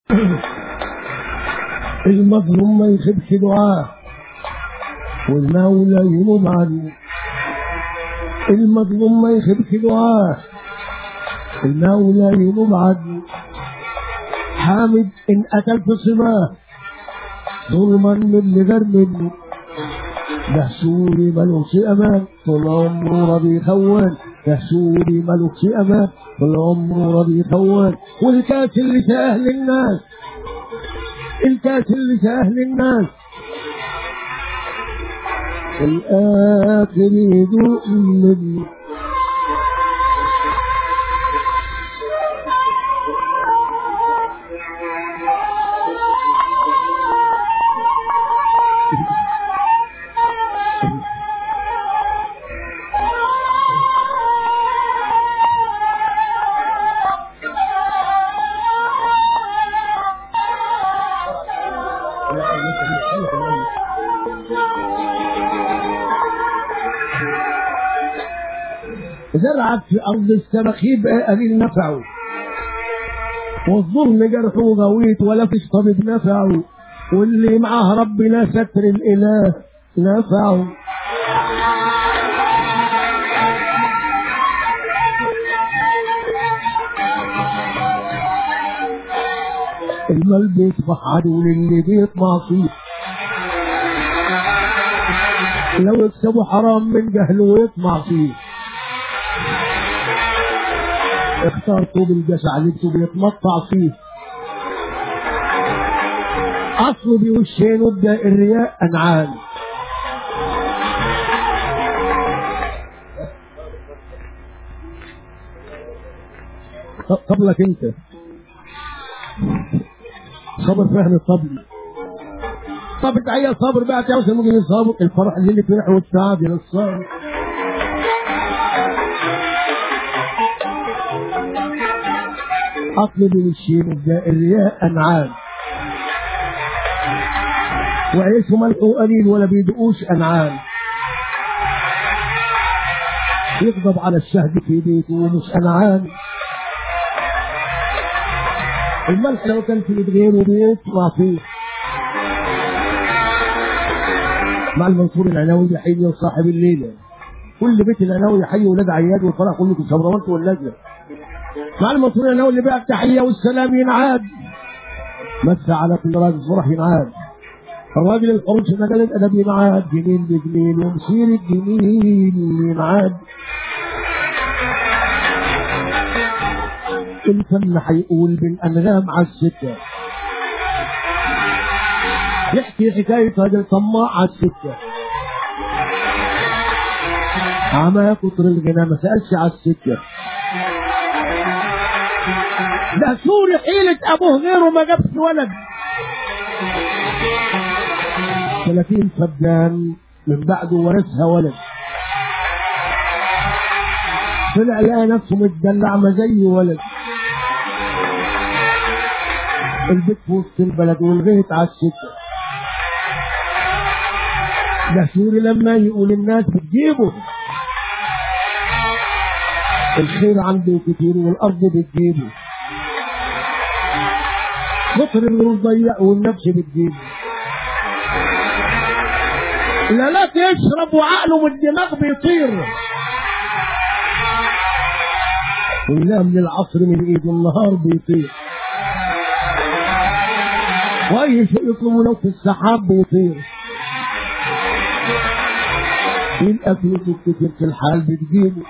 المظلوم ما يخبش دعاه والمولى ينوب عنه المظلوم ما يخبش دعاه المولى ينوب عنه حامد ان قتل في صباه ظلما من غير منه ده سوري ملوش امان طول عمره راضي خوان ده سوري ملوش امان طول عمره راضي خوان والكاس اللي سهل الناس الكاس اللي سهل الناس الآخر يدوق منه زرعت في أرض السمخيب قليل نفعه والظلم جرحه غويت ولا فيش طبيب نفعه واللي معاه ربنا ستر الإله نفعه المال بيصبح عدو للي بيطمع فيه لو يكسبوا حرام من جهله ويطمع فيه اخترته بالجشع لبسه بيتمطع فيه اصله بوشين وابدا الرياء انعام طب لك انت صبر فهم الطبل طب انت عايز صبر بقى تعرف ممكن الصبر الفرح اللي فرح والسعادة للصبر اطلب من الشيء مبدا الرياء انعام وعيشه ملحه قليل ولا بيدقوش انعام يغضب على الشهد في بيته ومش انعام الملح لو كان في ايد غيره بيطلع فيه مع المنصور العناوي يحيي صاحب الليله كل بيت العناوي يحيي ولاد عياد والفرح كله في شبروانت والنجله مع المنصور العناوي اللي بقى التحيه والسلام ينعاد مس على كل راجل فرح ينعاد الراجل الحروس في مجال الادب ينعاد جميل بجميل ومسير الجميل ينعاد الفن هيقول بالانغام على السكه يحكي حكايه راجل طماع على السكه عما كتر الغنى ما سالش على السكه ده سوري حيلة أبوه غيره ما جابش ولد 30 فدان من بعده ورثها ولد طلع لقى نفسه متدلع ما زي ولد البيت في وسط البلد والبيت على السكة ده سوري لما يقول الناس بتجيبه الخير عنده كتير والأرض بتجيبه كتر الورود ضيق والنفس بتجيبه لا لا يشرب وعقله من الدماغ بيطير وينام من العصر من ايده النهار بيطير واي شيء يطلبه لو في السحاب بيطير يلقى فلوس كتير في الحال بتجيبه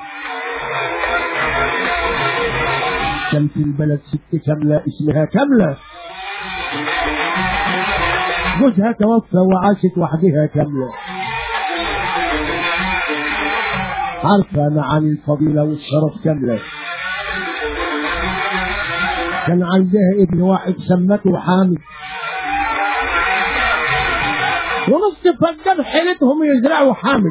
كان في البلد ست كاملة اسمها كاملة جوزها توفى وعاشت وحدها كاملة عارفة معاني الفضيلة والشرف كاملة كان عندها ابن واحد سمته حامد ونص فجر حيلتهم يزرعوا حامد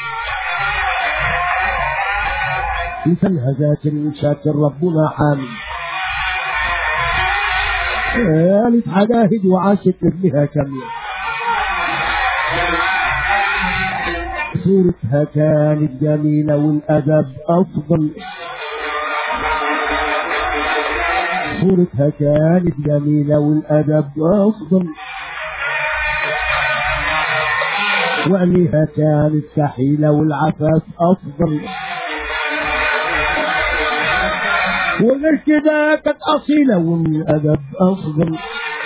لسانها ذاكر وشاكر ربنا حامد قالت حجاهد وعاشت ابنها كاملة صورتها كانت جميلة والأدب أفضل صورتها كانت جميلة والأدب أفضل وعليها كانت كحيلة والعفاف أفضل وغير كده كانت أصيلة والأدب أفضل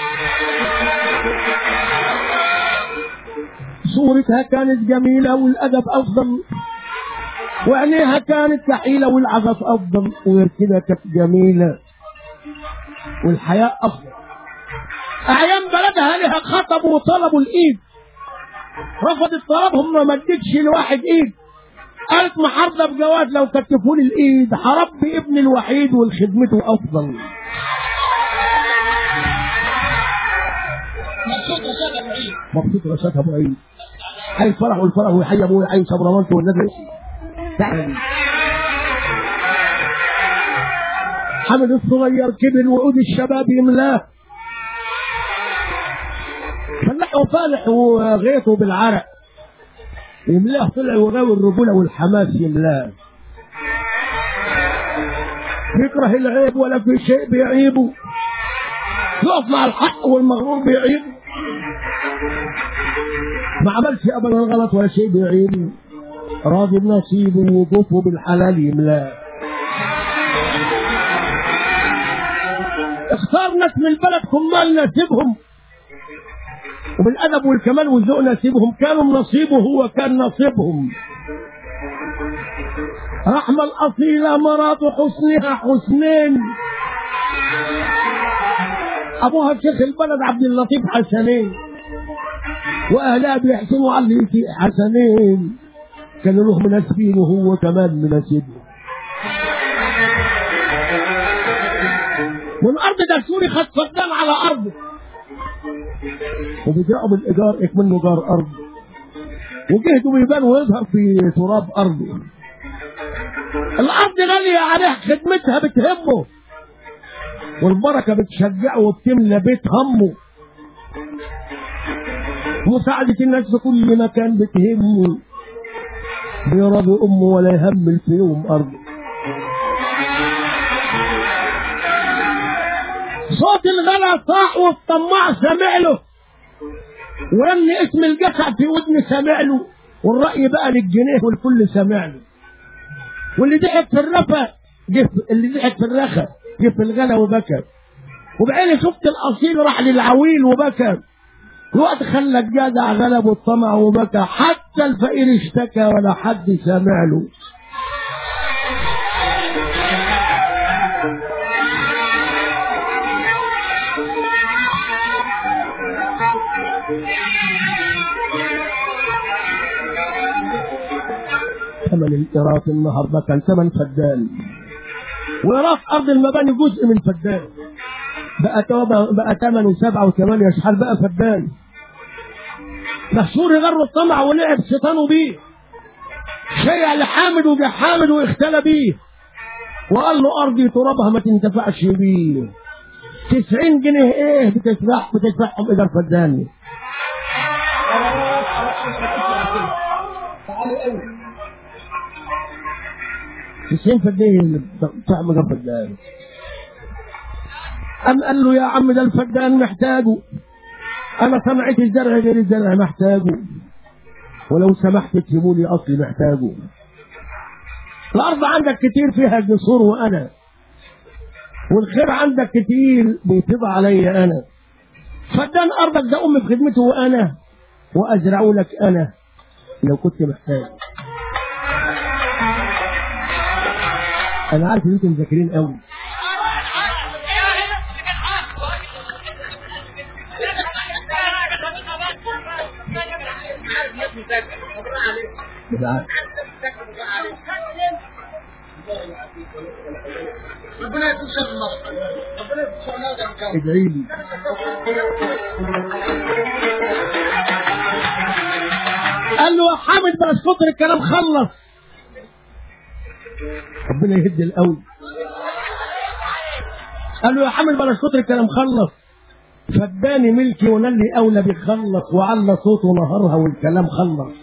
صورتها كانت جميلة والأدب أفضل وعينيها كانت كحيلة والعفاف أفضل وغير كده كانت جميلة والحياة أفضل أعيان بلدها لها خطبوا وطلبوا الإيد رفضت طلبهم ما مدتش لواحد إيد قالت محافظة بجواز لو كتفوا لي الإيد هربي ابني الوحيد والخدمته أفضل مبسوط رشاد ابو عيد حي الفرح والفرح ويحيي ابويا حي صبرمانته والنبي تعالى حمد الصغير كبر وعود الشباب يملاه فلاح وفالح وغيته بالعرق يملاه طلع وغاوي الرجولة والحماس يملاه يكره العيب ولا في شيء بيعيبه يقف مع الحق والمغرور بيعيبه ما عملش ابدا غلط ولا شيء بيعيبه راضي بنصيبه وقفه بالحلال يملاه اختار ناس من البلد كمال ناسبهم وبالادب والكمال والذوق ناسبهم كانوا نصيبه هو كان نصيبهم رحمة الأصيلة مرات حسنها حسنين أبوها شيخ البلد عبد اللطيف حسنين وأهلها بيحسنوا على اللي حسنين كانوا له مناسبين وهو كمان مناسبهم من أرض دستوري خد فدان على أرضه وبيجرأوا بالإيجار منه جار أرض وجهده بيبان ويظهر في تراب أرضه الأرض غالية عليه خدمتها بتهمه والبركة بتشجعه وبتملى بيت همه مساعدة الناس في كل مكان بتهمه بيراضي أمه ولا يهمل في يوم أرضه صوت الغلا صاح والطماع سمع له ورن اسم الجسد في ودن سمع له والرأي بقى للجنيه والكل سمع له واللي ضحك في الرفا جه اللي ضحك في الرخا جه في الغلا وبكى وبعيني شفت الاصيل راح للعويل وبكى الوقت خلى الجدع غلب الطمع وبكى حتى الفقير اشتكى ولا حد سمع له ثمن الإيراث النهارده كان ثمن فدان وإيراث أرض المباني جزء من فدان بقى توبة بقى ثمنه سبعة وثمانية شحال بقى فدان مشهور غر الطمع ولعب شيطانه بيه شيع لحامد وجا حامد واختلى بيه وقال له أرضي ترابها ما تنتفعش بيه تسعين جنيه ايه بتدفع بتدفعهم إيجار فدان تسعين فدان بتاع مجر فدان أم قال له يا عم ده الفدان محتاجه أنا صنعت الزرع غير الزرع محتاجه ولو سمحت تجيبوا لي أصلي محتاجه الأرض عندك كتير فيها جسور وأنا والخير عندك كتير بيفيض عليا أنا فدان أرضك ده أمي في خدمته وأنا وأزرع لك أنا لو كنت محتاج أنا عارف إن أنتم مذاكرين قوي بالعكس ربنا يكون شر مصر ربنا يكون شر مصر ادعي لي قال له يا حامد بلاش كتر الكلام خلص ربنا يهد القوي قال له يا حامد بلاش كتر الكلام خلص فداني ملكي ونلي اولى بيخلص وعلى صوته نهارها والكلام خلص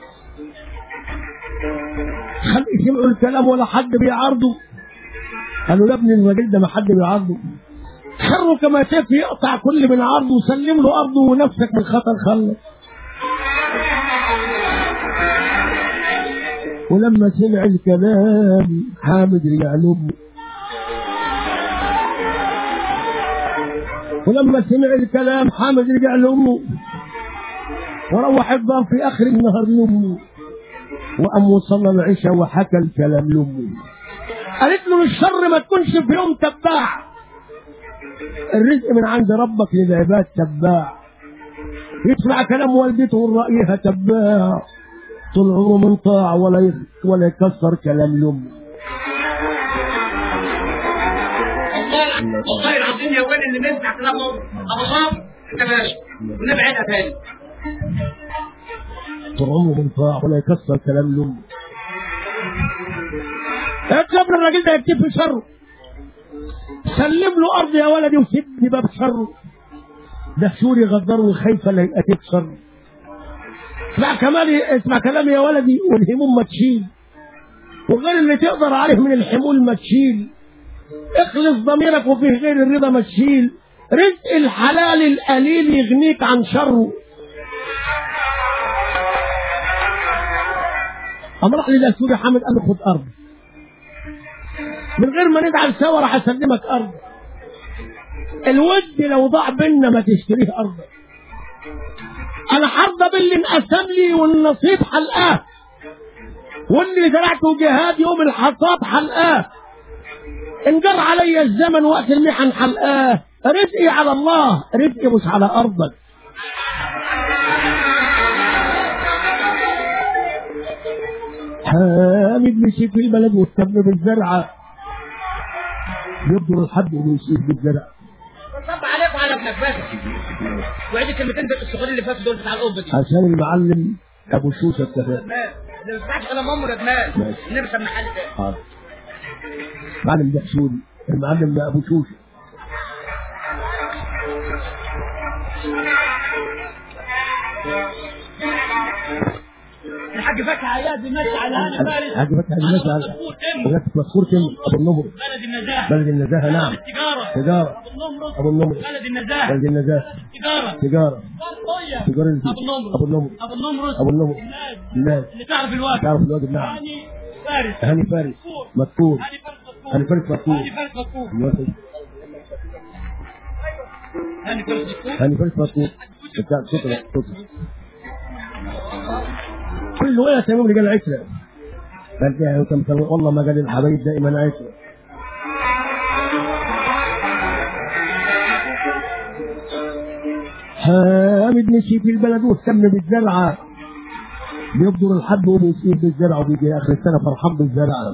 خلق سمعوا الكلام ولا حد بيعارضه قالوا يا ابني الراجل ده ما حد بيعارضه شره كما سيف يقطع كل من عرضه وسلم له ارضه ونفسك من خطر خلص ولما سمع الكلام حامد رجع لامه ولما سمع الكلام حامد رجع لامه وروح الضام في اخر النهار لامه وقام وصلى العشاء وحكى الكلام لامه قالت له الشر ما تكونش في يوم تباع الرزق من عند ربك للعباد تباع يسمع كلام والدته ورأيها تباع طول عمره من طاع ولا يخ- ولا يكسر كلام لامه والله والله العظيم يا ولد اللي نسمع كلام ابو صاب انت ماشي ونبعدها تاني طول عمره من طاع ولا يكسر كلام لامه اكتب الراجل ده يكتب في شره سلم له ارض يا ولدي وسيبني باب شره ده شوري غدار وخايفه لا يبقى تكسر اسمع كمان اسمع كلامي يا ولدي والهموم ما تشيل وغير اللي تقدر عليه من الحمول ما تشيل اخلص ضميرك وفيه غير الرضا ما تشيل رزق الحلال القليل يغنيك عن شره قام راح لي سوري حامد قال له خد ارض من غير ما نزعل سوا راح اسلمك ارض الود لو ضاع بينا ما تشتريه ارض انا حرضى باللي انقسم لي والنصيب حلقاه واللي زرعته جهاد يوم الحصاد حلقاه ان جر علي الزمن وقت المحن حلقاه رزقي على الله رزقي مش على ارضك حامد مشي في البلد واهتم بالزرعه يبدر الحب ويشيل بالزرع طب عليك وعلى ابنك بس وعيد الكلمتين دول الصغيرين اللي فاتوا دول بتاع القبه دي عشان المعلم ابو شوشه اتفق دماغ اللي ما بيسمعش كلام امه ده دماغ ماشي. النبي سمى حل تاني حاضر معلم دحشوري المعلم ده ابو شوشه الحاج فتحي عياد بيمشي على هنا فارس حاج فتحي الناس على مذكور تم الناس مذكور كلمه ابو النمر بلد النزاهه بلد النزاهه نعم التجاره تجاره ابو النمرس ابو النمر بلد النزاهه بلد النزاهه التجاره تجاره طيب تجاره الزيت. ابو النمرس ابو النمر ابو النمرس ابو النمر الناس الناس اللي تعرف الواقع تعرف الواجب نعم هاني فارس هاني فارس مذكور هاني فارس مذكور هاني فارس مذكور هاني فارس مذكور هاني فارس مذكور هاني فارس مذكور بتاع شكرا شكرا كل وقت تمام اللي قال عشرة قال فيها وكم سنة والله ما قال الحبايب دائما عشرة حامد مشي في البلد واهتم بالزرعة بيبدر الحب وبيسيب بالزرع وبيجي اخر السنة فرحان بالزرع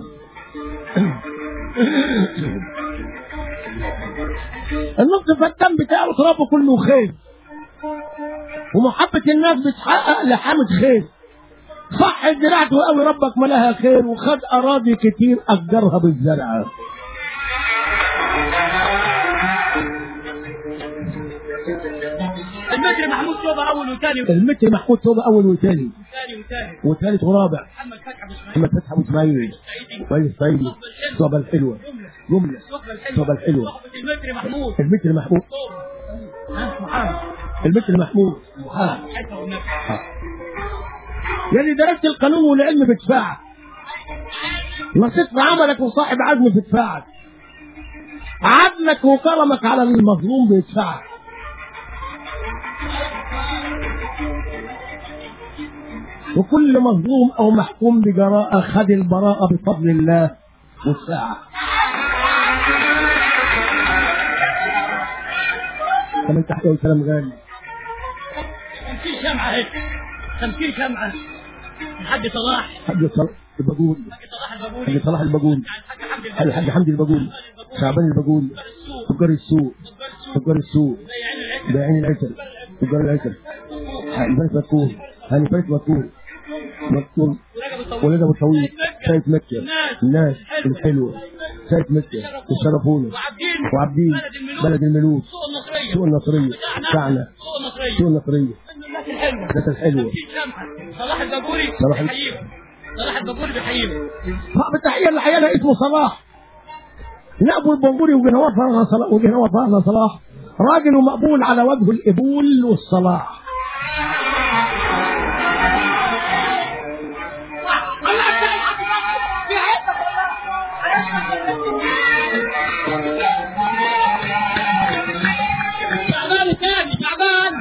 النص فالدم بتاعه ترابه كله خير ومحبة الناس بتحقق لحامد خير صح زراعته قوي ربك ملاها خير وخد اراضي كتير اجرها بالزرع المتر محمود شوبه اول وثاني المتر محمود توبه اول وثاني وثاني وثاني وثالث ورابع محمد فتحي ابو اسماعيل محمد فتحي ابو اسماعيل سعيدي وائل الصعيدي الصوبه الحلوه جمله الصحبه الحلوه الصحبة الحلوة. صحبه المتر محمود المتر محمود صوب ها محمد المتر محمود محمد حيث والنبي يعني درست القانون والعلم بتدفعك نصيت في عملك وصاحب عزم بتدفعك عدلك وكرمك على المظلوم بيدفعك وكل مظلوم او محكوم بجراءة خد البراءة بفضل الله والساعة كمان تحت كلام غالي 50 شمعه هيك 50 شمعه الحاج صلاح حاج صلاح الباجول الحاج صلاح البابولي حاج صلاح الباجول الحاج حمدي الحاج حمدي الباجول شعبان الباجول تجار السوق تجار السوق بايعين العسل تجار العسل هاني فارس مذكور هاني فارس مذكور مذكور ولاد ابو طويل سيد مكه الناس الحلوه سيد مكه الشرفونه وعابدين وعابدين بلد الملوك سوق النصريه سوق النصريه بتاعنا سوق النصريه سوق النصريه الناس الحلوه الناس الحلوه 50 شمعه صلاح البابولي صلاح ال- بيحييهم صلاح البابولي بيحييهم صاحب التحيه اللي حيانا اسمه صلاح نأبو البنبوري وجنوار فرغ صلاح وجنوار فرغ صلاح راجل ومقبول على وجه القبول والصلاح تعبان تاني تعبان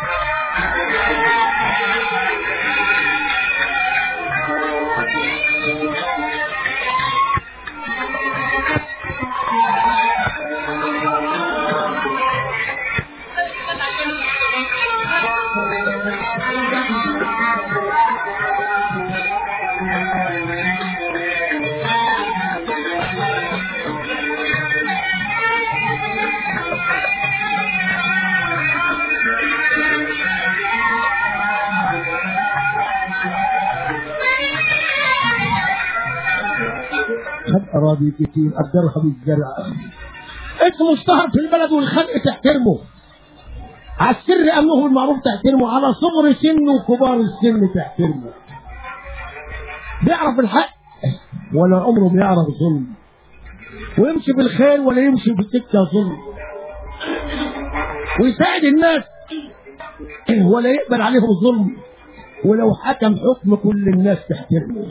خد أراضي كتير أجرها بالزرع اسمه اشتهر في البلد والخلق تحترمه على السر أمنه المعروف تحترمه على صغر سنه وكبار السن تحترمه بيعرف الحق ولا عمره بيعرف ظلم ويمشي بالخير ولا يمشي بالسكة ظلم ويساعد الناس ولا يقبل عليهم ظلم ولو حكم حكم كل الناس تحترمه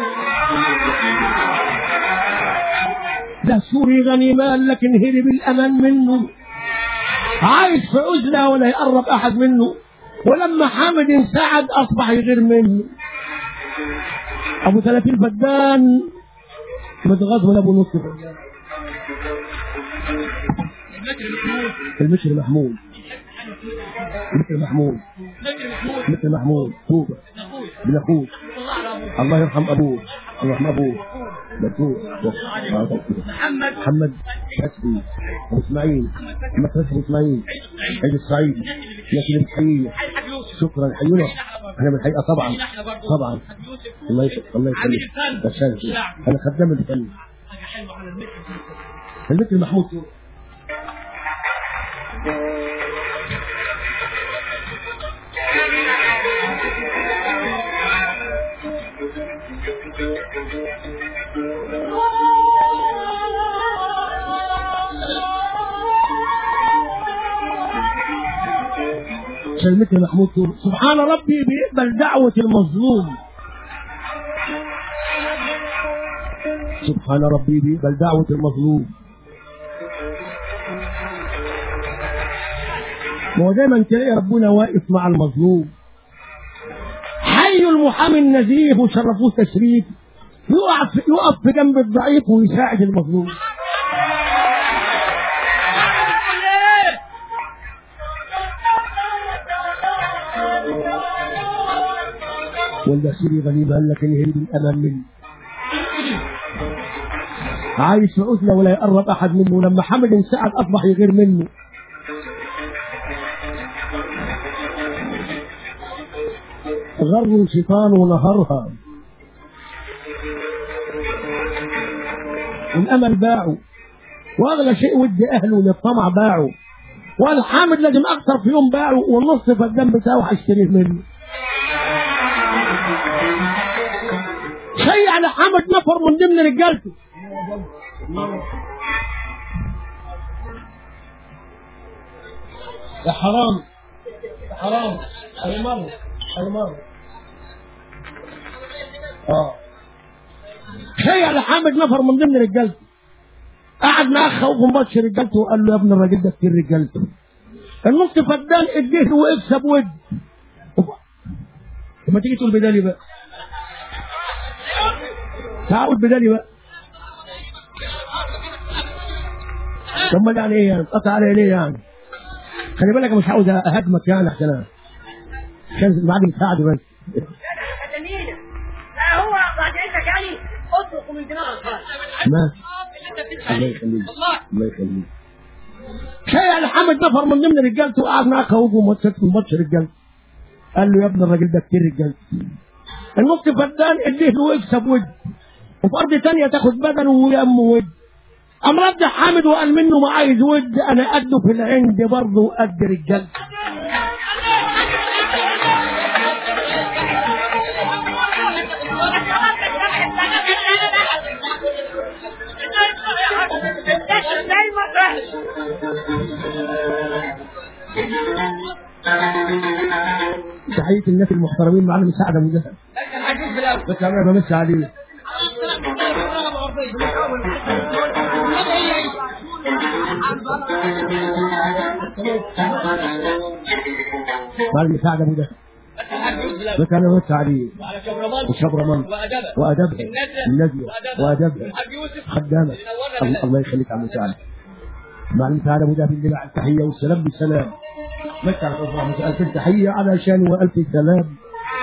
ده سوري غني مال لكن هرب الأمان منه عايش في عزلة ولا يقرب أحد منه ولما حامد انسعد أصبح يغير منه أبو ثلاثين فدان متغاظ من أبو نص فدان المشر محمود المشر محمود المشر محمود توبة بن أخوه الله يرحم أبوه الله يرحم أبوه بتوه محمد محمد فتحي أبو إسماعيل محمد فتحي أبو إسماعيل عيد السعيد ياسر الحقيقية حاج يوسف شكرا حيونا احنا من الحقيقة طبعا احنا برضه طبعا حاج يوسف الله يش... الله عامل يخليك الفن. بس نعم. انا خدام الفن حاجه حلوه على المتر المثل محمود سوق. كلمتي محمود سوق. سبحان ربي بيقبل دعوة المظلوم سبحان ربي بيقبل دعوة المظلوم ما هو دايما تلاقي ربنا واقف مع المظلوم حي المحامي النزيه وشرفوه تشريف يقف يقف في جنب الضعيف ويساعد المظلوم والبشير غريب قال لك الهند الامام مني عايش في عزله ولا يقرب احد منه لما حمد انسعد اصبح يغير منه غر الشيطان ونهرها الامل باعوا واغلى شيء ود اهله للطمع باعوا والحامد لازم اكثر في يوم باعوا والنص في الدم بتاعه هشتريه منه شيء على حامد نفر من ضمن رجالته يا حرام يا حرام اي مره اي مره اه شيء على حامد نفر من ضمن رجالته قعد مع اخ ابو مبشر رجالته وقال له يا ابن الراجل ده كتير رجالته النص فدان اديه واكسب ود لما تيجي تقول بدالي بقى تعال بدالي بقى ثم ده يعني ايه يعني قطع علي ليه يعني خلي بالك أنا مش عاوز اهاجمك يعني عشان أنا- عشان بعد مساعده بس فتنينا لا هو بعد عندك يعني اطلق من دماغك خالص ماشي الله يخليك الله يخليك شيء على حمد نفر من ضمن رجالته وقعد معاه خوجه وماتشات في الماتش رجالته قال له يا ابن الراجل ده كتير رجالته النص فدان اديه له ويكسب ود وفي ارض تانية تاخد بدنه ويم ود قام رد حامد وقال منه ما عايز ود انا قده في العند برضه قد رجالته تحية الناس المحترمين معنا مساعدة من جهة الحديث بالاول بس انا بمسي عليه مع المساعدة ابو ده بس انا بمسي عليه على شبرمان وشبرمان وادبها وادبها النجوى وادبها الحاج يوسف خدامة الله, الله يخليك عم مساعدة مع المساعدة ابو ده بالله على التحية والسلام بالسلام مسا على الله ألف التحية على شان وألف سلام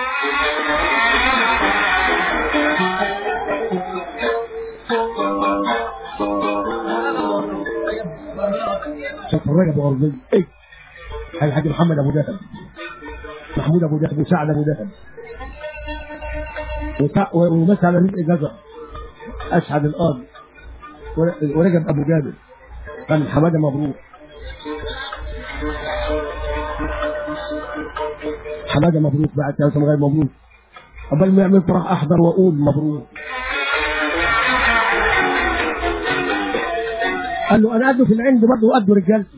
شوف الراجل ابو غربي ايه هاي الحاج محمد ابو دهب محمود ابو دهب وسعد ابو دهب وسع- ومسى على رزق جزر اسعد الارض ور- ورجب ابو جابر كان حماده مبروك حماده مبروك بعد ثلاثة غير مبروك قبل ما يعمل فرح احضر واقول مبروك قال له انا قده في العند برضه وقده رجالتي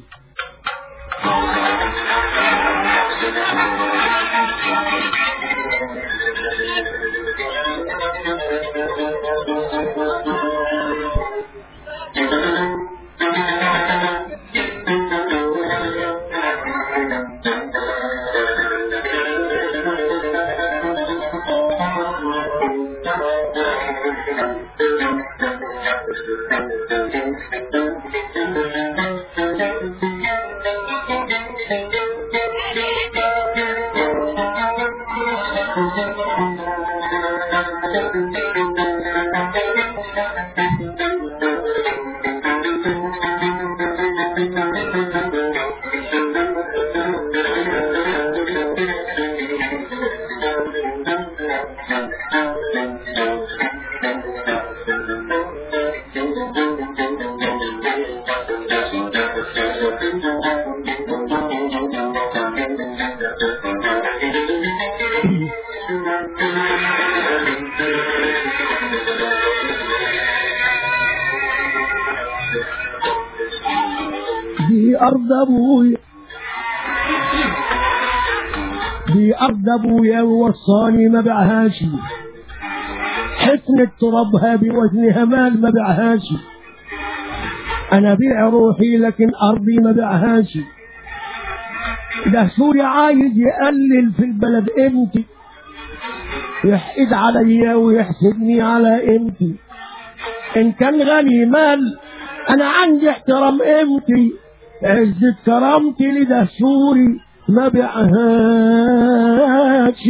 دي أرض أبويا دي أرض أبويا ووصاني ما بعهاش حسن ترابها بوزنها مال ما بعهاش أنا بيع روحي لكن أرضي ما بعهاش ده سوري عايز يقلل في البلد قيمتي يحقد عليا ويحسدني على قيمتي إن كان غني مال أنا عندي احترام قيمتي عزة كرامتي لده سوري ما بعهاش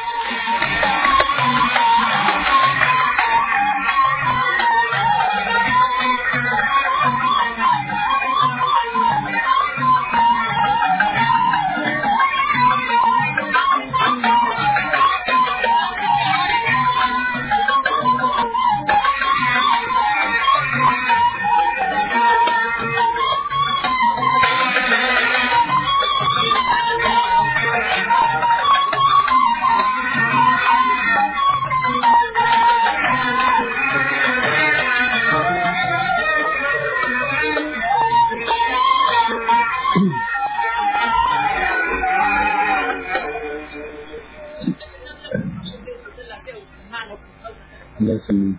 الله يسلمك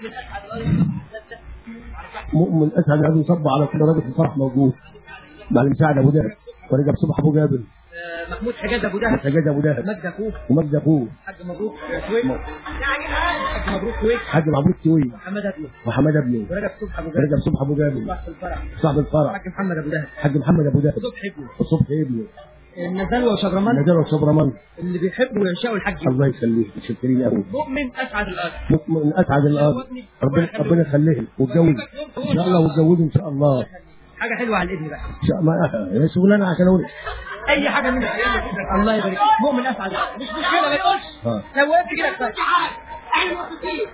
مؤمن اسعد هذا يصب على كل راجل في الفرح موجود مع المساعد ابو دهب ورجب صبح ابو جابر آه، محمود حجاج ابو دهب سجاد ابو دهب مجد اخوه ومجد اخوه حاج مبروك كويت حاج مبروك كويت حاج محمود توي محمد ابنه وحماد ابني ورجب صبح ابو دهب ورجب صبح ابو جابر صبح الفرح صاحب الفرح حاج محمد ابو دهب حاج محمد ابو دهب صبح ابنه وصبح ابنه النزال وشبرمان نجار وصبرمان اللي بيحبوا ويعشقوا الحاج الله يخليك شكرين قوي مؤمن اسعد الارض مؤمن اسعد الارض ربنا ربنا يخليه واتجوز ان شاء الله واتجوزه ان شاء الله حاجه حلوه على الابن بقى ان شاء الله هي شغلانه عشان اقول اي حاجه منك الله يبارك فيك. مؤمن اسعد الارض مش مشكله ما تقولش اه لو وقفت كده كفايه احنا مبسوطين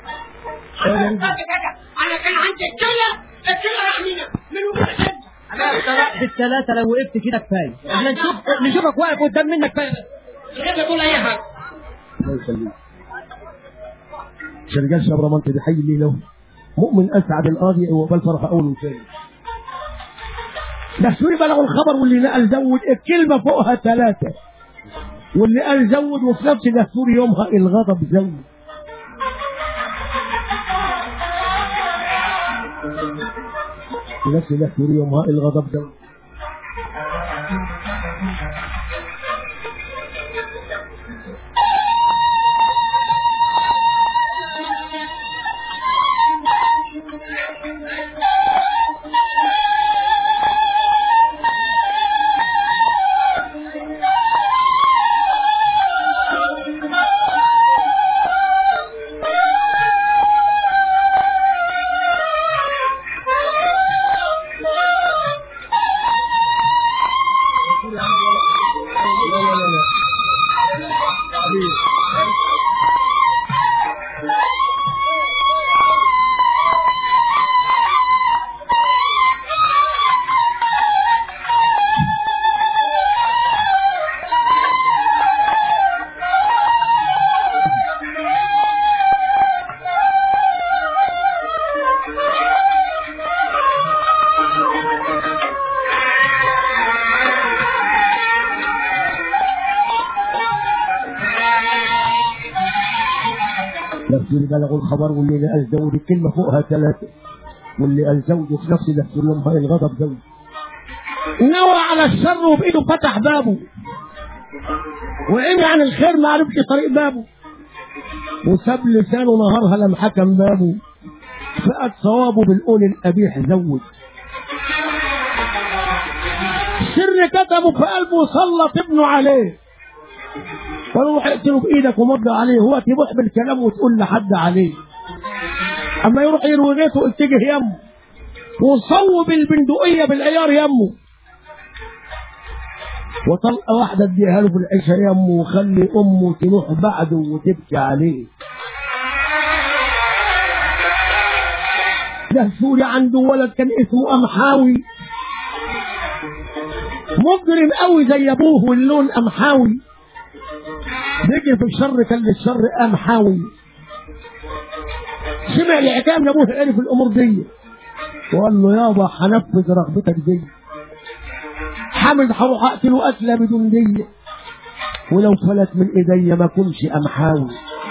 انا كان عندي الكلى الكلى راح منها من وجود الحج بالثلاثه لو وقفت كده كفايه احنا نشوف نشوفك واقف قدام منك كفايه غير تقول اي حاجه الله يخليك شرقال شبرمان بيحيي الليله مؤمن اسعد القاضي وبل فرح اول وثاني ده سوري بلغوا الخبر واللي نقل زود الكلمة فوقها ثلاثة واللي قال زود وفي نفس دستور يومها الغضب زود في نفس دستور يومها الغضب زود لفظ بلغوا الخبر واللي قال زود الكلمة فوقها ثلاثة واللي قال زوجه في نفس دستور يومها الغضب زوج نوى على الشر وبإيده فتح بابه وإن عن الخير ما عرفش طريق بابه وساب لسانه نهارها لم حكم بابه فقد صوابه بالقول القبيح زود السر كتبه في قلبه وسلط ابنه عليه وروح اقتله بايدك ومض عليه هو تبوح بالكلام وتقول لحد عليه اما يروح يروي غيته اتجه يمه وصوب البندقية بالعيار يمه وطلقة واحدة اديها له في العشاء يمه وخلي امه تروح بعده وتبكي عليه ده سوري عنده ولد كان اسمه امحاوي مجرم قوي زي ابوه واللون امحاوي بيجي في الشر كان للشر امحاوي سمع الحكايه من ابوه عرف الامور دي وقال له يابا هنفذ رغبتك دي حامد هروح اقتله قتله بدون دية ولو فلت من ايديا ما كنش امحاوي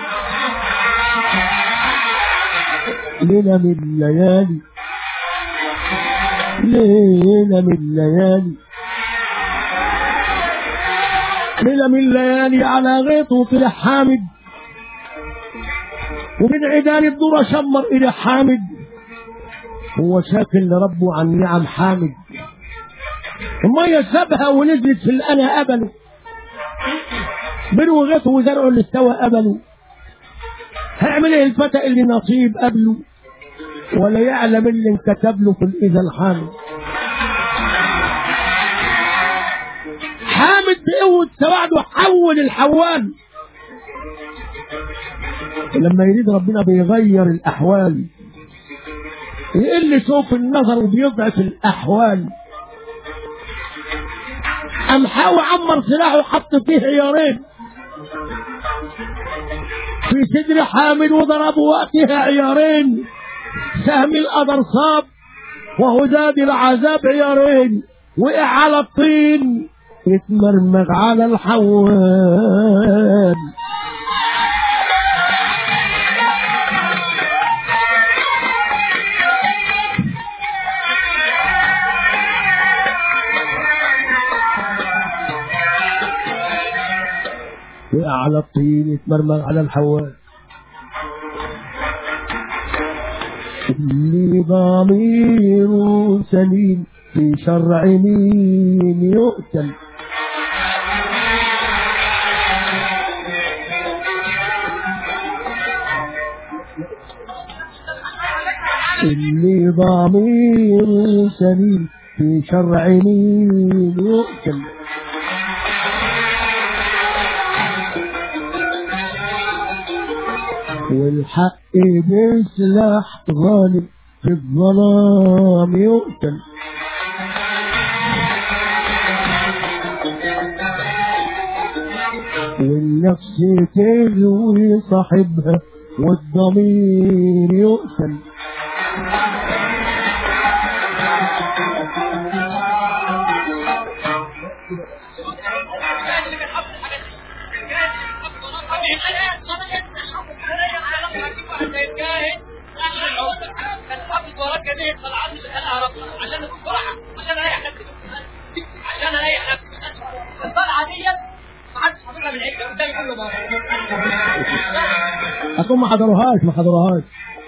ليلة من الليالي ليلة من الليالي ليلة من الليالي على غيطه طلع حامد ومن عيدان الذرة شمر إلى حامد هو شاكل لربه عن نعم حامد المية سابها ونزلت في الأنا قبله بنو غيطه وزرعه اللي استوى قبله هيعمل ايه الفتى اللي نصيب قبله ولا يعلم اللي انكتب له في الإذا الحامد حامد بقوة سواعده حول الحوال لما يريد ربنا بيغير الأحوال يقل سوق النظر وبيضعف الأحوال قام حاول عمر سلاحه وحط فيه عيارين في صدر حامد وضرب وقتها عيارين سهم القدر صاب وهداد العذاب عيارين وقع على الطين يتمرمغ على الحوال وقع على الطين يتمرمغ على الحوال اللي ضميره سليم في شرع مين يقتل اللي ضميره سليم في شرع مين يقتل والحق بسلاح غالب في الظلام يقتل والنفس تغوي صاحبها والضمير يقتل انا صبيت حافظ عليا على لما زي الكاهن كان حافظ وراك كده طلعت لي خلقها ربنا عشان نكون فرحه عشان اريح نفسي عشان اريح نفسي الطلعه ديت ما حدش حاططها من عيني قدامي كله مره أكون ما حضروهاش ما حضروهاش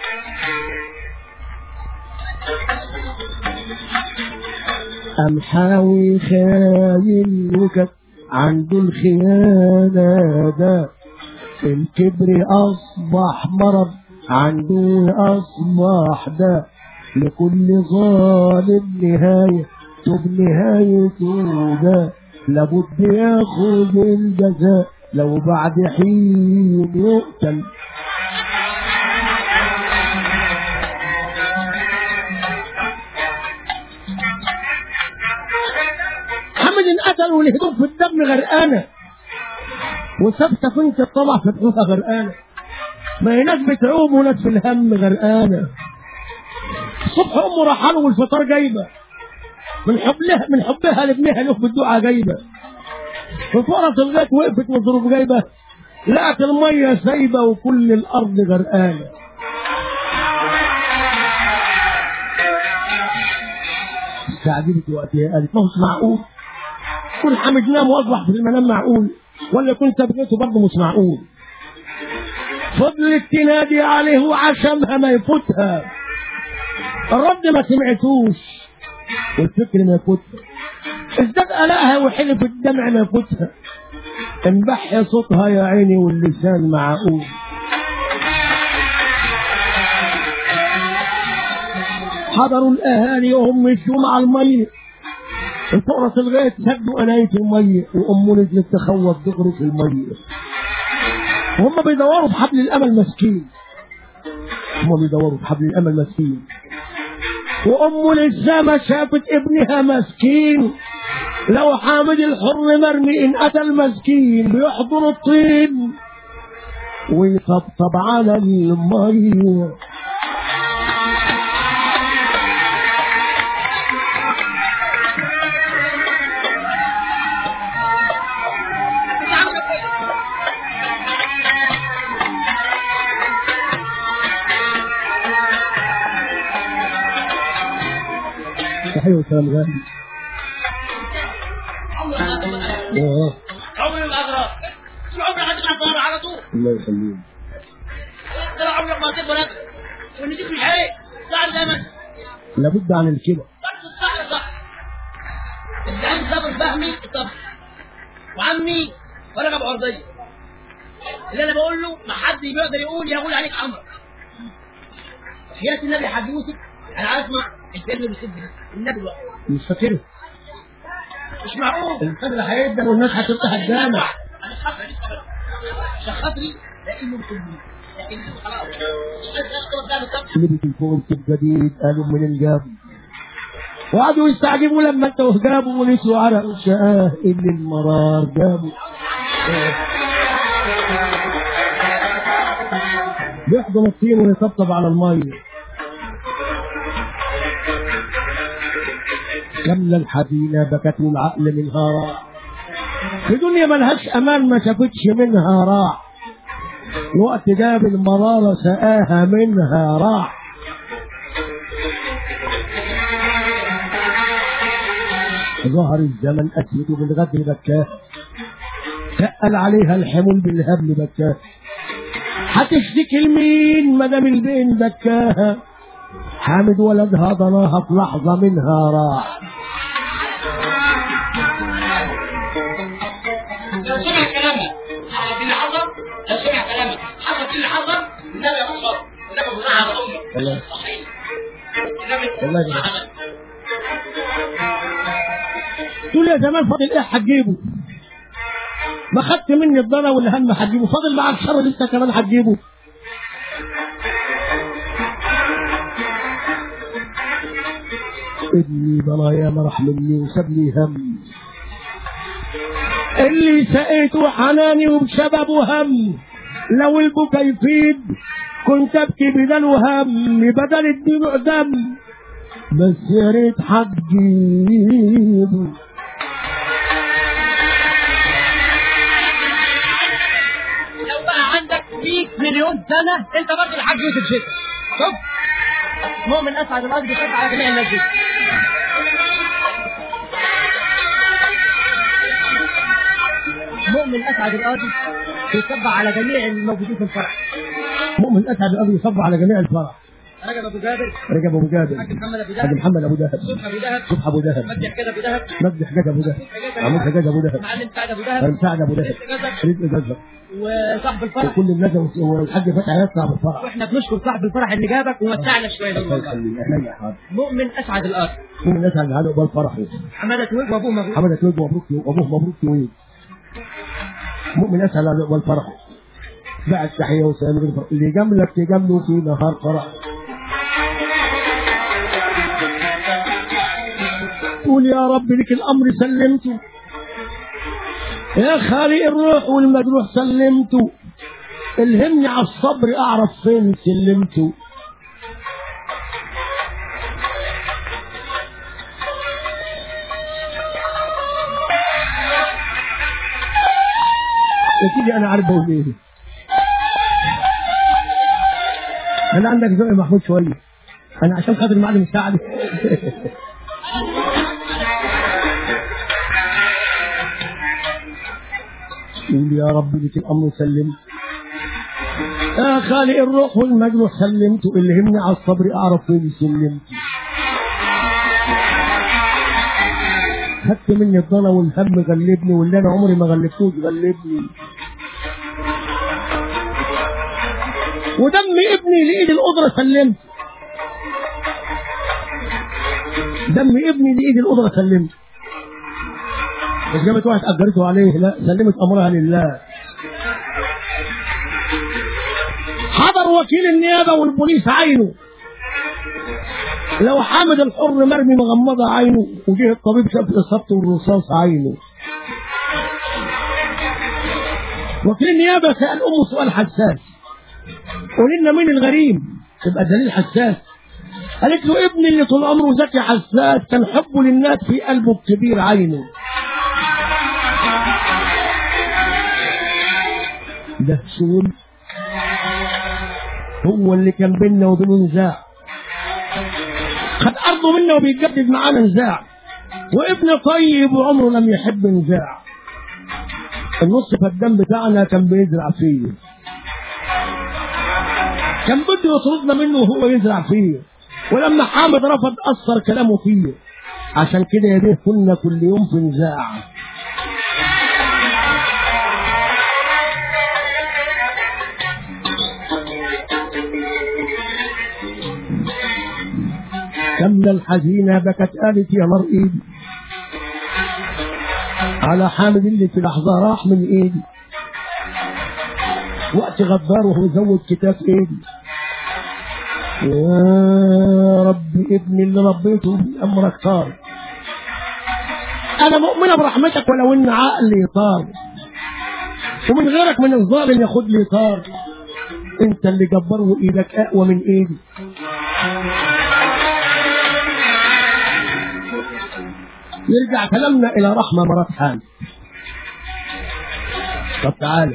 أم حاوي خاين وكت عنده الخيانة ده الكبر أصبح مرض عنده أصبح ده لكل ظالم نهاية تب نهايته ده لابد ياخد الجزاء لو بعد حين يقتل محمد انقتل والهدوم في الدم غرقانه وثابته كنت الطمع في بحوثها غرقانه ما هي ناس بتعوم وناس في الهم غرقانه الصبح امه راحله والفطار جايبه من حبها من حبها لابنها له بالدعاء جايبه في فرص الغيط وقفت والظروف جايبه لقت الميه سايبه وكل الارض غرقانه استعجبت وقتها قالت ما هوش معقول كل حامد نام واصبح في المنام معقول ولا كنت بنيته برضه مش معقول فضلت تنادي عليه وعشمها ما يفوتها الرد ما سمعتوش والفكر ما يفوتها ازداد قلقها وحلف الدمع ما يفوتها انبح صوتها يا عيني واللسان معقول حضروا الاهالي وهم مشوا مع الميه الفقرة الغيط سدوا قناية المية وأمه نزلت تخوف دغري في المية وهم بيدوروا بحبل الأمل مسكين هم بيدوروا بحبل الأمل مسكين وأمه لسه ما شافت ابنها مسكين لو حامد الحر مرمي إن قتل مسكين بيحضر الطين ويطبطب على المية صحيح وكلام غالي آه، عمري ما اغرق شو عمري هتطلع طالع على طول الله يخليك ده عمرك ما هتبقى نجم ونجيك مش عيب صعب دايما لابد عن الكلى بس الصح صح الزعيم صابر فهمي طب وعمي ولا ابو عرضيه اللي انا بقول له ما حد يقدر يقول يقول عليك عمرك حياة النبي حاج يوسف انا اسمع الفيلم اللي بيسد النبي بقى مش فاكره مش معقول الفجر هيبدا والناس هتفتح الجامع انا مش خاطري عشان خاطري لانه مسلمين لانه خلاص مش عايز اشتغل ده بالظبط لبس الفول الجديد قالوا من الجاب وقعدوا يستعجبوا لما انتوا جابوا ونسوا عرق شقاه اللي المرار جابوا بيحضن الطين ويطبطب على الميه كمل الحزينة بكت والعقل منها راح في دنيا ملهاش أمان ما شافتش منها راح الوقت جاب المرارة سقاها منها راح ظهر الزمن أسود بالغدر بكاه تقل عليها الحمول بالهبل بكاه هتشتكي لمين مدام البين بكاها حامد ولدها ضناها في لحظة منها راح لو سمع كلامي حصل اللي حصل لو سمع كلامي حصل اللي حصل النبي ابو صبر النبي ابو نعم امي والله. صحيح النبي والله ده. تقول يا زمان فاضل ايه هتجيبه ما خدت مني الضنا والهم هتجيبه فاضل معاك شر لسه كمان هتجيبه ابني ضنايا ما راح مني وسابني هم اللي سقيته حناني وبسببه هم لو البكا يفيد كنت ابكي بدل وهم بدل الدموع دم بس يا ريت هتجيبه لو بقى مليون سنه انت برضه الحاج يوسف شتا شوف مؤمن اسعد الارض بيصب على جميع الناس دي مؤمن اسعد الارض بيصب على جميع الموجودين في الفرح مؤمن اسعد الارض يصب على جميع الفرح رجب ابو جابر رجب ابو جابر حاج محمد ابو حاج دهب محمد ابو دهب صبح ابو دهب صبح ابو دهب مجدي حجاج ابو دهب مجدي حجاج ابو دهب عمود حجاج ابو دهب معلم سعد ابو دهب كريم سعد ابو دهب رزق رزق جزر وصاحب الفرح وكل الناس والحاج فتحي هيطلع بالفرح واحنا بنشكر صاحب الفرح اللي جابك ومتعنا شويه الله بالله يخليك احنا يا حاضر مؤمن اسعد الارض مؤمن اسعد على قبال فرحه حماده تويج وابوه مبروك حمد تويج مبروك وابوه مبروك تويج مؤمن اسعد على قبال فرحه بعد تحيه وسلام بالفرح. اللي جملك تجامله في نهار فرح قول يا رب لك الامر سلمته يا خالق الروح والمجروح سلمته الهمني على الصبر اعرف فين سلمته يا سيدي انا عارف بقول ايه انا عندك ذوق يا محمود شويه انا عشان خاطر المعلم سعد قول يا رب لك الامر سلمت يا خالق الروح والمجروح سلمت اللي همني على الصبر اعرف وين سلمت خدت مني الضنا والهم غلبني واللي انا عمري ما غلبتوش غلبني ودم ابني لايد القدره سلمت دم ابني لايد القدره سلمت مش جابت واحد اجرته عليه لا سلمت امرها لله حضر وكيل النيابه والبوليس عينه لو حامد الحر مرمي مغمضة عينه وجه الطبيب شاف إصابته والرصاص عينه وكيل النيابة سأل أمه سؤال حساس قولي لنا مين الغريم تبقى دليل حساس قالت له ابني اللي طول عمره ذكي حساس كان حبه للناس في قلبه الكبير عينه ده سول هو اللي كان بينا وبينه نزاع خد أرضه منا وبيجدد معانا نزاع وابن طيب وعمره لم يحب نزاع النص فالدم بتاعنا كان بيزرع فيه كان بده يطردنا منه وهو يزرع فيه ولما حامد رفض أثر كلامه فيه عشان كده يا بيه كنا كل يوم في نزاع كمل الحزينة بكت قالت يا مر ايدي على حامد اللي في لحظة راح من ايدي وقت غدار وهو زود كتاب ايدي يا رب ابني اللي ربيته بأمرك طار انا مؤمنة برحمتك ولو ان عقلي طار ومن غيرك من الظالم ياخد لي طار انت اللي جبر وايدك اقوى من ايدي يرجع كلامنا الى رحمه مرات حال طب تعالى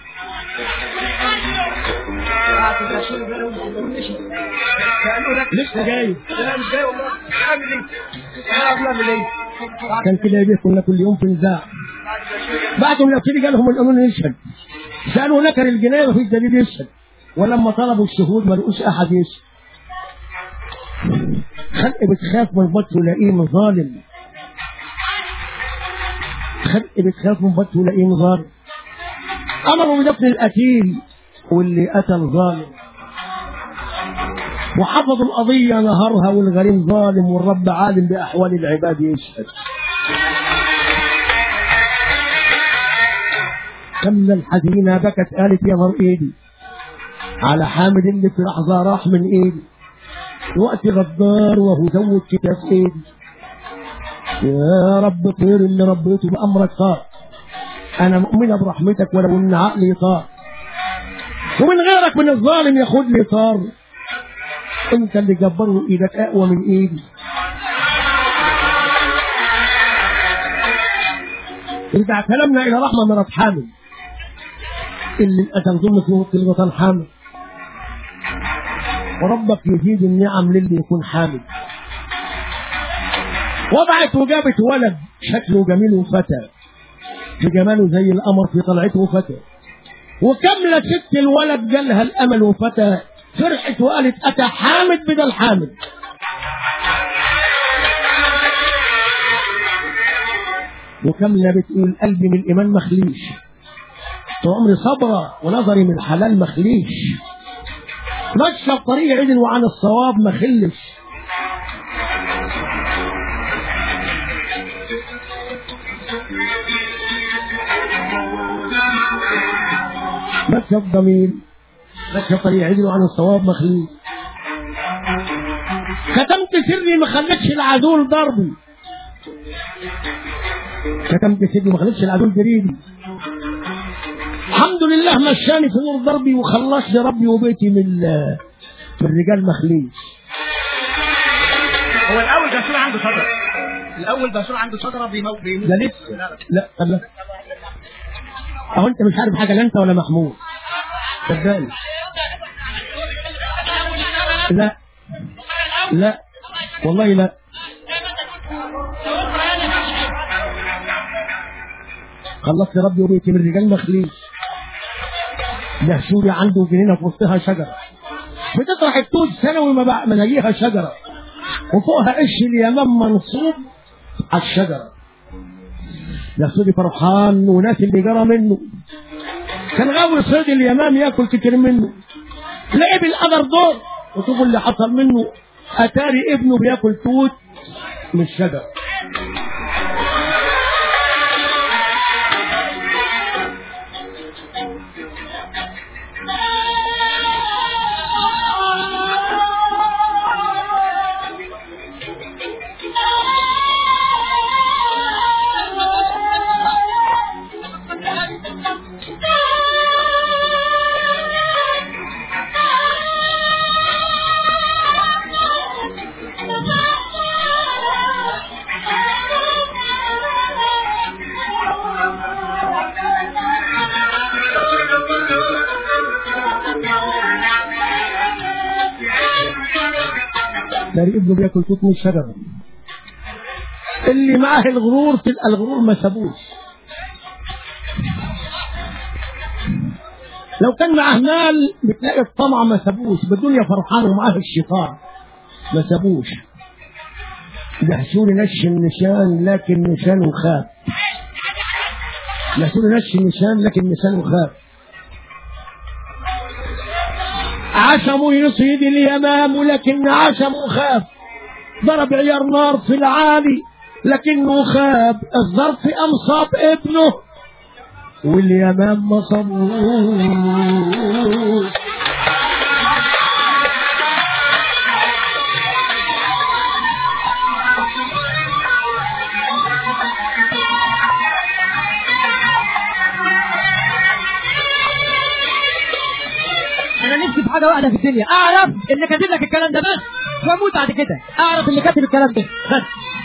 لسه جاي لا مش جاي والله اعمل ايه؟ انا اعمل ايه؟ كان كده يبيه كنا كل يوم في نزاع بعدهم الوكيل قال لهم القانون يشهد سالوا نكر الجنايه وفي دليل يشهد ولما طلبوا الشهود ما لقوش احد يشهد خلق بتخاف من بطه لاقيه ظالم خلق بتخاف من بطه لاقيه ظالم امروا بدفن القتيل واللي قتل ظالم وحفظوا القضية نهارها والغريم ظالم والرب عالم بأحوال العباد يشهد كمل الحزينة بكت قالت يا مر ايدي على حامد اللي في لحظة راح من ايدي وقت غدار وهو زود كتاب ايدي يا رب طير اللي ربيته بأمرك طار أنا مؤمنة برحمتك ولو إن عقلي طار ومن غيرك من الظالم ياخد لي طار انت اللي جبره ايدك اقوى من ايدي رجع كلامنا الى رحمه مرات حامل اللي أتنظم في وقت الوطن حامد وربك يزيد النعم للي يكون حامد وضعت وجابت ولد شكله جميل وفتى بجماله زي القمر في طلعته فتى وكملة ست الولد جالها الأمل وفتى فرحت وقالت أتى حامد بدل حامد وكملة بتقول قلبي من الإيمان مخليش طول عمري صبرة ونظري من الحلال مخليش ماشية بطريق عدل وعن الصواب مخلش ماشية بضمير ماشية بطريق عدل وعن الصواب مخليش كتمت سري ما خلتش العدول ضربي كتمت سري ما خلتش العدول بريدي الحمد لله مشاني في نور ضربي وخلصني ربي وبيتي من ال- من الرجال مخليش هو الاول بشور عنده شجره الاول بشور عنده شجره بيموت بيموت لا لسه لا طب لا اهو انت مش عارف حاجه لا انت ولا محمود صدقني لا لا والله لا خلصت ربي وبيتي من الرجال مخليش دهشوري عنده جنينه في وسطها شجره بتطرح التوت سنوي ما بقى مناجيها شجره وفوقها قش اليمام منصوب على الشجره دهشوري فرحان وناس اللي جرى منه كان غاوي صيد اليمام ياكل كتير منه لعب القدر دور وشوفوا اللي حصل منه اتاري ابنه بياكل توت من الشجر تاري ابنه بياكل توت من الشجره اللي معاه الغرور تلقى الغرور ما سابوش لو كان معاه مال بتلاقي الطمع ما سابوش بالدنيا فرحان ومعاه الشيطان ما سابوش دهشوري نش النشان لكن نشانه خاف دهشوري نش النشان لكن نشانه خاف عشمه يصيد اليمام لكن عشمه خاف ضرب عيار نار في العالي لكنه خاب الظرف أنصاب ابنه واليمام ما صبوش انا نفسي في حاجه واحده في الدنيا اعرف اللي كاتب لك الكلام ده بس واموت بعد كده اعرف اللي كاتب الكلام ده بس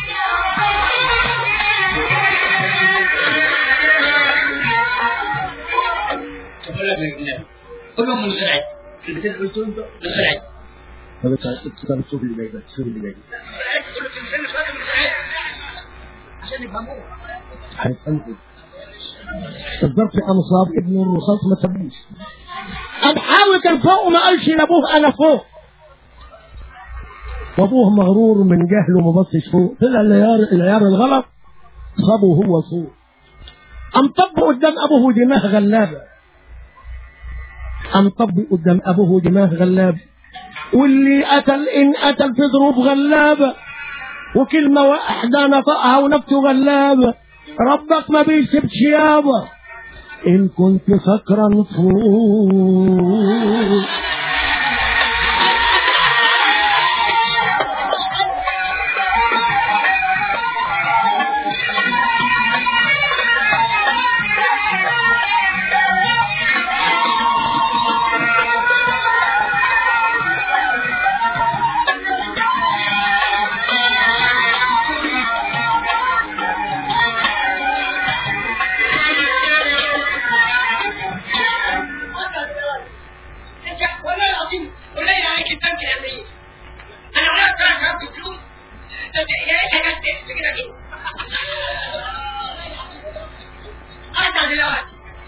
بقول لك يا جماعه قول لهم من سرعه الكلمتين اللي قلتهم دول من سرعه طب انت طب شوف اللي جاي ده شوف اللي جاي ده قول له الكلمتين اللي فاتوا من سرعه عشان يفهموه هيفهمكم الظرف أنصاب ابن الرصاص ما سابوش الحاوي كان فوق ما قالش لابوه انا فوق وابوه مغرور من جهله ما بصش فوق طلع العيار العيار الغلط صابه هو فوق قام طب قدام ابوه دماغ غلابه قام طب قدام ابوه دماغ غلابه واللي قتل ان قتل في ظروف غلابه وكلمه واحده نطقها ونفسه غلابه ربك ما بيسيبش يابا إن كنت سكرا فوق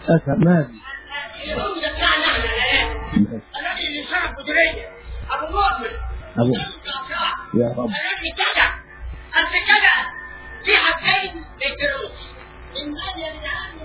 اسعد مال اليوم ده بتاعنا احنا يا الراجل اللي شرف مديريه ابو مؤمن ابو يا رب الراجل كده انت كده في حاجتين ما يتكرروش المال يا جدعان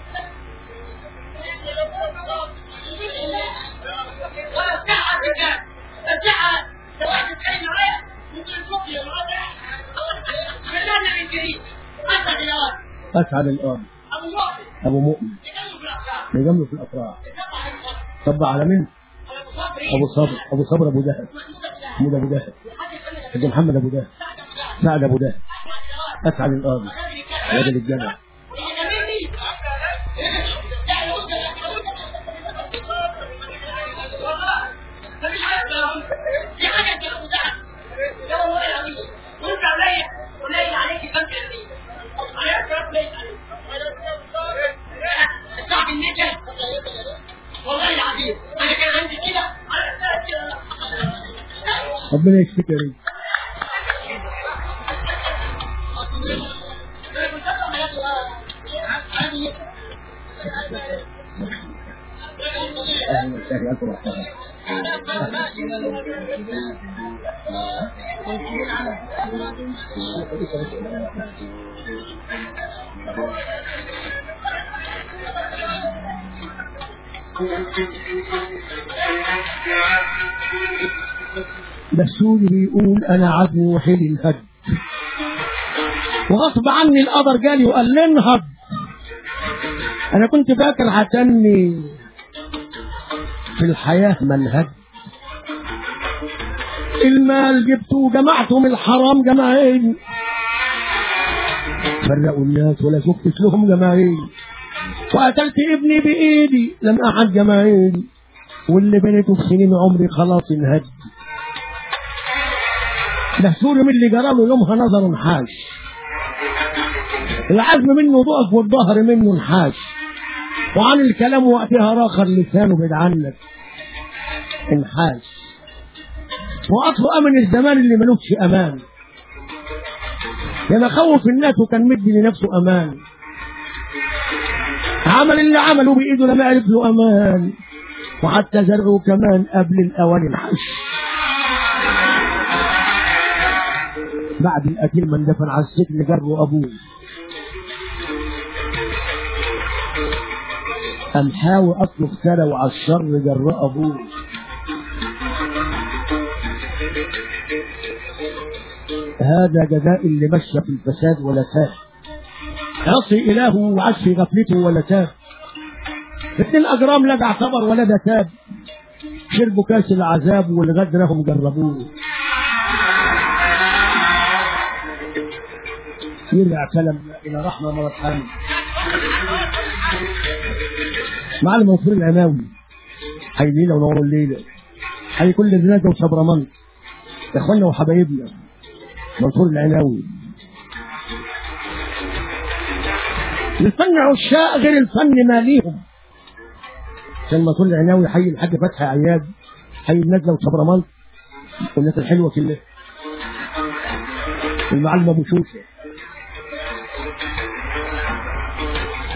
ولا بتاعها الرجال بتاعها لو واحد اتكلم معايا ممكن يفك يا معايا خلينا من جديد اسعد الأوان اسعد الان ابو مؤمن ابو مؤمن يكلم في الافكار بيجمله في الافراح يتبع الفضل طب على مين ابو صبري ابو صبر ابو صبر ابو جهل محمود ابو جهل ابو محمد ابو جهل سعد ابو جهل اسعد الان راجل الجنة والله العظيم انا كان عندي كده ربنا يشفيك يا ريت اهلا وسهلا ألف مرحبا مسؤول بيقول انا عدو وحيل الهد وغصب عني القدر جالي وقال لي انهض انا كنت فاكر هتني في الحياة منهج المال جبته وجمعته من الحرام جماعين فرقوا الناس ولا شفت لهم جماعين وقتلت ابني بايدي لم احد جماعين واللي بنيته في سنين عمري خلاص انهد محسور من اللي جرى له يومها نظر انحاش العزم منه ضعف والظهر منه انحاش وعن الكلام وقتها راخر لسانه بعيد عنك انحاش وقطفه امن الزمان اللي ملوكش امان يا خوف الناس وكان مدي لنفسه امان عمل اللي عمله بايده لما عرف له امان وحتى زرعه كمان قبل الاوان انحش بعد القتيل من دفن على السجن جره ابوه قام حاول اطلب سنه وعلى الشر جراء ابوه هذا جزاء اللي مشى في الفساد ولا تاب عصي إلهه وعاش في غفلته ولا تاب اتنين أجرام لا ده اعتبر ولا ده تاب شربوا كاس العذاب والغدرهم جربوه يرجع كلام إلى رحمة مرة ثانية معلم منصور العناوي حي ليلة ونور الليلة حي كل زناجة وشبرمنت يا اخوانا وحبايبنا منصور العناوي الفن عشاء غير الفن ما ليهم عشان منصور العناوي حي الحاج فتحي عياد حي النجلة وشبرمنت والناس الحلوة كلها المعلم ابو شوشه